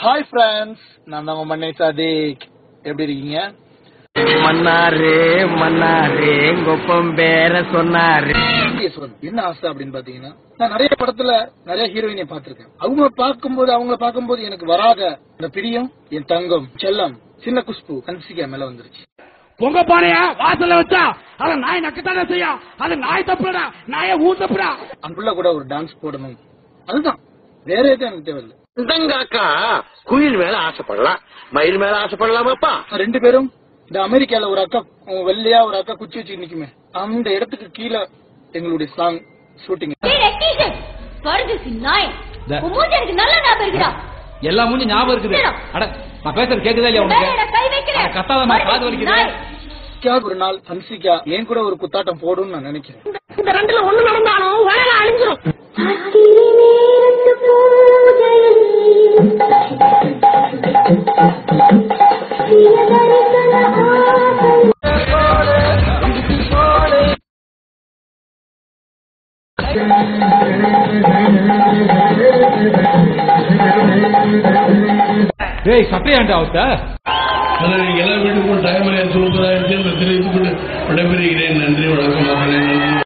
Hi friends நான் தான் உங்க மண்ணை சாதிக் எப்படி இருக்கீங்க மன்னாரு மன்னாரு கொப்பம் பேர சொன்னாரு ஈஸ்வரன் என்ன ஆசை அப்படின்னு பாத்தீங்கன்னா நான் நிறைய படத்துல நிறைய ஹீரோயினை பார்த்திருக்கேன் அவங்க பார்க்கும்போது அவங்கள பார்க்கும்போது எனக்கு வராத அந்த பிரியம் என் தங்கம் செல்லம் சின்ன குஷ்பு ஹன்சிகா மேல வந்துருச்சு பொங்க பானைய வாசல்ல வச்சா அத நாய் நக்கத்தானே செய்யும் அது நாய் தப்புடா நாய ஊ தப்புடா அங்குள்ள கூட ஒரு டான்ஸ் போடணும் அதுதான் வேற எதுவும் எனக்கு தேவையில்லை இந்தங்காக்கா குயில் மேல ஆசைப்படலாம் மயில் மேல ஆசைப்படலாமாப்பா ரெண்டு பேரும் இந்த அமெரிக்கால ஒரு அக்கா உம், வெள்ளையா ஒரு அக்கா குச்சி வச்சு நிக்குமே அந்த இடத்துக்கு கீழே எங்களுடைய சாங் ஷூட்டிங் பரதேசி நாய் இந்த- உன் மூஞ்சி எனக்கு நல்ல ஞாபகம் இருக்குடா எல்லா மூஞ்சி ஞாபகம் இருக்குது சரிடா. அட நான் பேசுறது கேக்குதா இல்லையா உனக்கு மேல கை வைக்கிறேன் அட, கத்தாதம்மா, காது பரதேசி வலிக்குது. நாய். ஒரு நாள் ஹன்சிகா என் கூட ஒரு குத்தாட்டம் போடும்னு நான் நினைக்கிறேன் இந்த ரெண்டுல ஒண்ணு நடந்தாலும் வேலை அழிஞ்சிரும் டேய் சட்டையாண்டா அவத்த எல்லா வீட்டுக்கும் டைம் சூப்பராக இருக்கு தெரிவித்துக் கொண்டு விடைபெறுகிறேன் நன்றி வணக்கம் மகளே நன்றி